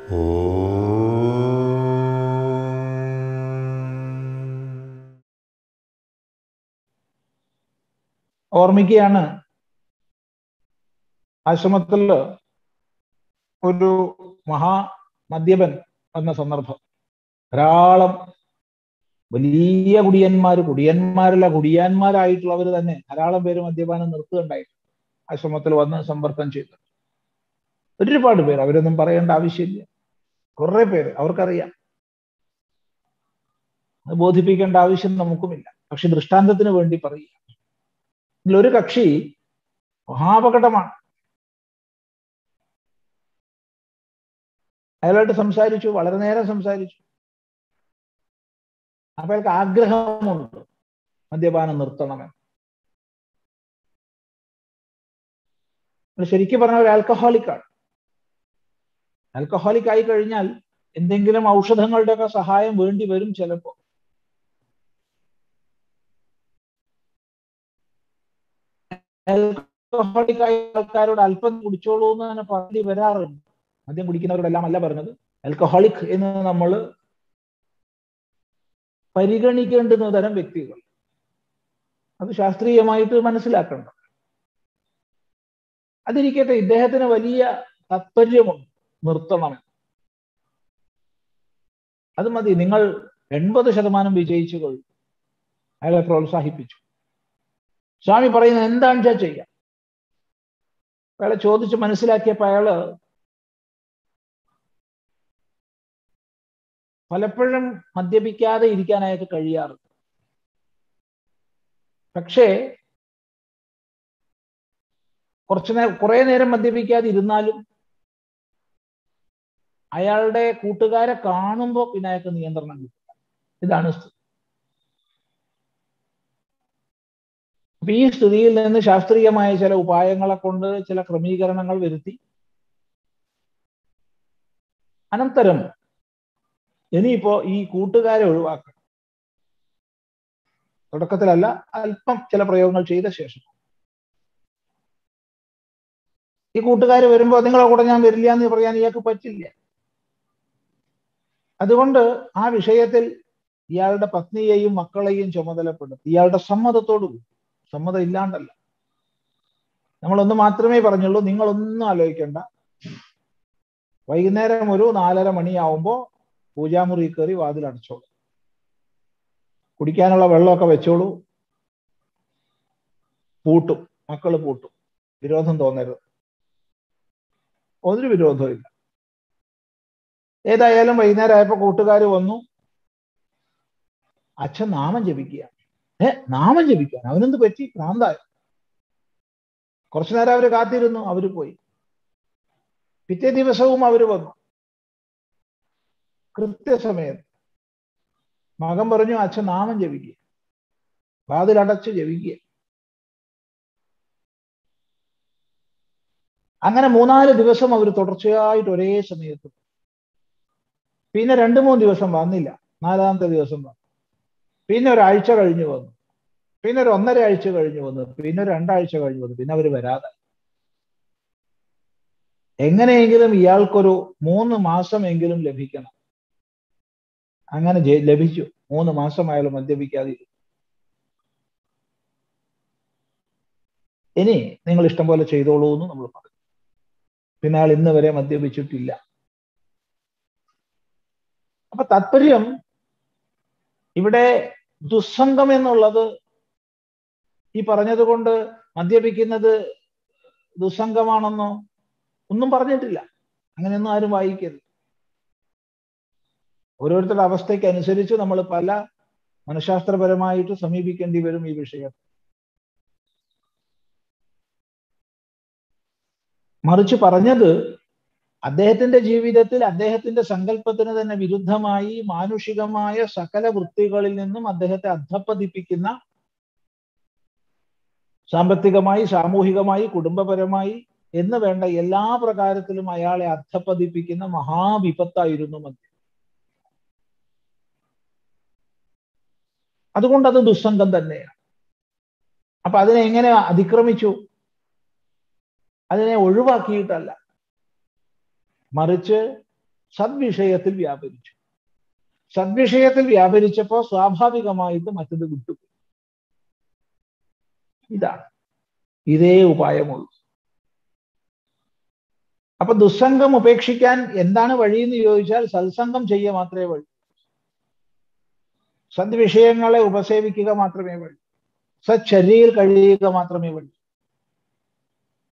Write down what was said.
ഓർമ്മിക്കുകയാണ് ആശ്രമത്തിൽ ഒരു മഹാ മദ്യപൻ വന്ന സന്ദർഭം ധാരാളം വലിയ കുടിയന്മാർ കുടിയന്മാരല്ല കുടിയാന്മാരായിട്ടുള്ളവർ തന്നെ ധാരാളം പേര് മദ്യപാനം നിർത്തുകയുണ്ടായിരുന്നു ആശ്രമത്തിൽ വന്ന് സമ്പർക്കം ചെയ്തു ഒരുപാട് പേര് അവരൊന്നും പറയേണ്ട ആവശ്യമില്ല കുറെ പേര് അവർക്കറിയാം അത് ബോധിപ്പിക്കേണ്ട ആവശ്യം നമുക്കുമില്ല പക്ഷെ ദൃഷ്ടാന്തത്തിന് വേണ്ടി പറയുക ഇതിലൊരു കക്ഷി മഹാപകടമാണ് അയാളായിട്ട് സംസാരിച്ചു വളരെ നേരം സംസാരിച്ചു അപ്പൊ അയാൾക്ക് ആഗ്രഹമുണ്ട് മദ്യപാനം നിർത്തണമെന്ന് ശരിക്കും പറഞ്ഞ ഒരു ആൽക്കഹോളിക്കാണ് ആൽക്കഹോളിക് ആയി കഴിഞ്ഞാൽ എന്തെങ്കിലും ഔഷധങ്ങളുടെ ഒക്കെ സഹായം വേണ്ടി വരും ചിലപ്പോ ആൽക്കഹോളിക് ആയ ആൾക്കാരോട് അല്പം കുടിച്ചോളൂ എന്ന് തന്നെ പറഞ്ഞ് വരാറുണ്ട് മദ്യം കുടിക്കുന്നവരോടെല്ലാം അല്ല പറഞ്ഞത് ആൽക്കഹോളിക് എന്ന് നമ്മൾ പരിഗണിക്കേണ്ടുന്ന തരം വ്യക്തികൾ അത് ശാസ്ത്രീയമായിട്ട് മനസ്സിലാക്കണം അതിരിക്കട്ടെ ഇദ്ദേഹത്തിന് വലിയ താത്പര്യമുണ്ട് നിർത്തണമെന്ന് അത് മതി നിങ്ങൾ എൺപത് ശതമാനം വിജയിച്ചു കഴിഞ്ഞു അയാളെ പ്രോത്സാഹിപ്പിച്ചു സ്വാമി പറയുന്നത് എന്താണെന്ന് വെച്ചാൽ ചെയ്യാം അയാളെ ചോദിച്ച് മനസ്സിലാക്കിയപ്പോ അയാള് പലപ്പോഴും മദ്യപിക്കാതെ ഇരിക്കാൻ അയാൾക്ക് കഴിയാറുണ്ട് പക്ഷേ കുറച്ചു നേരം കുറെ നേരം മദ്യപിക്കാതെ ഇരുന്നാലും അയാളുടെ കൂട്ടുകാരെ കാണുമ്പോൾ പിന്നെ അയാൾക്ക് നിയന്ത്രണം കിട്ടില്ല ഇതാണ് സ്ഥിതി അപ്പൊ ഈ സ്ഥിതിയിൽ നിന്ന് ശാസ്ത്രീയമായ ചില ഉപായങ്ങളെ കൊണ്ട് ചില ക്രമീകരണങ്ങൾ വരുത്തി അനന്തരം ഇനിയിപ്പോ ഈ കൂട്ടുകാരെ ഒഴിവാക്കണം തുടക്കത്തിലല്ല അല്പം ചില പ്രയോഗങ്ങൾ ചെയ്ത ശേഷം ഈ കൂട്ടുകാർ വരുമ്പോൾ നിങ്ങളെ കൂടെ ഞാൻ വരില്ല എന്ന് പറയാൻ ഇയാൾക്ക് പറ്റില്ല അതുകൊണ്ട് ആ വിഷയത്തിൽ ഇയാളുടെ പത്നിയെയും മക്കളെയും ചുമതലപ്പെടുത്തി ഇയാളുടെ സമ്മതത്തോടു സമ്മതം ഇല്ലാണ്ടല്ല നമ്മളൊന്ന് മാത്രമേ പറഞ്ഞുള്ളൂ നിങ്ങളൊന്നും ആലോചിക്കണ്ട വൈകുന്നേരം ഒരു നാലര മണിയാവുമ്പോ പൂജാമുറി കയറി വാതിൽ അടച്ചോളൂ കുടിക്കാനുള്ള വെള്ളമൊക്കെ വെച്ചോളൂ പൂട്ടും മക്കള് പൂട്ടും വിരോധം തോന്നരുത് ഒരു വിരോധവും ഇല്ല ഏതായാലും വൈകുന്നേരം ആയപ്പോ കൂട്ടുകാർ വന്നു അച്ഛൻ നാമം ജപിക്കുക ഏ നാമം ജപിക്കാൻ അവനെന്ത് പറ്റി ഭ്രാന്തായ കുറച്ചു നേരം അവര് കാത്തിരുന്നു അവര് പോയി പിറ്റേ ദിവസവും അവര് വന്നു കൃത്യസമയത്ത് മകൻ പറഞ്ഞു അച്ഛൻ നാമം ജപിക്കുക വാതിലടച്ച് ജപിക്കുക അങ്ങനെ മൂന്നാല് ദിവസം അവർ തുടർച്ചയായിട്ട് ഒരേ സമയത്ത് പിന്നെ രണ്ടു മൂന്ന് ദിവസം വന്നില്ല നാലാമത്തെ ദിവസം വന്നു പിന്നെ ഒരാഴ്ച കഴിഞ്ഞു വന്നു പിന്നെ ഒരു ഒന്നര ആഴ്ച കഴിഞ്ഞു വന്നു പിന്നെ ഒരു രണ്ടാഴ്ച കഴിഞ്ഞു വന്നു പിന്നെ അവർ വരാതെ എങ്ങനെയെങ്കിലും ഇയാൾക്കൊരു മൂന്ന് മാസമെങ്കിലും ലഭിക്കണം അങ്ങനെ ലഭിച്ചു മൂന്ന് മാസം അയാൾ മദ്യപിക്കാതെ ഇനി നിങ്ങൾ ഇഷ്ടം പോലെ ചെയ്തോളൂ എന്ന് നമ്മൾ പറഞ്ഞു പിന്നെ അയാൾ ഇന്ന് വരെ മദ്യപിച്ചിട്ടില്ല അപ്പൊ താത്പര്യം ഇവിടെ ദുസ്സംഗം എന്നുള്ളത് ഈ പറഞ്ഞത് കൊണ്ട് മദ്യപിക്കുന്നത് ദുസ്സംഗമാണെന്നോ ഒന്നും പറഞ്ഞിട്ടില്ല അങ്ങനെയൊന്നും ആരും വായിക്കരുത് ഓരോരുത്തരുടെ അവസ്ഥയ്ക്ക് അനുസരിച്ച് നമ്മൾ പല മനഃശാസ്ത്രപരമായിട്ട് സമീപിക്കേണ്ടി വരും ഈ വിഷയം മറിച്ച് പറഞ്ഞത് അദ്ദേഹത്തിന്റെ ജീവിതത്തിൽ അദ്ദേഹത്തിന്റെ സങ്കല്പത്തിന് തന്നെ വിരുദ്ധമായി മാനുഷികമായ സകല വൃത്തികളിൽ നിന്നും അദ്ദേഹത്തെ അധപ്പതിപ്പിക്കുന്ന സാമ്പത്തികമായി സാമൂഹികമായി കുടുംബപരമായി എന്ന് വേണ്ട എല്ലാ പ്രകാരത്തിലും അയാളെ അധപ്പതിപ്പിക്കുന്ന മഹാവിപത്തായിരുന്നു മദ്യം അതുകൊണ്ട് അത് ദുസ്സംഗം തന്നെയാണ് അപ്പൊ അതിനെ എങ്ങനെ അതിക്രമിച്ചു അതിനെ ഒഴിവാക്കിയിട്ടല്ല മറിച്ച് സദ്വിഷയത്തിൽ വ്യാപരിച്ചു സദ്വിഷയത്തിൽ വ്യാപരിച്ചപ്പോൾ സ്വാഭാവികമായിട്ട് മറ്റത് വിട്ടു ഇതാണ് ഇതേ ഉപായമുള്ളൂ അപ്പൊ ദുസ്സംഗം ഉപേക്ഷിക്കാൻ എന്താണ് വഴി എന്ന് ചോദിച്ചാൽ സത്സംഗം ചെയ്യുക മാത്രമേ വഴി സദ്വിഷയങ്ങളെ ഉപസേവിക്കുക മാത്രമേ വഴി സച്ചര്യയിൽ കഴിയുക മാത്രമേ വഴി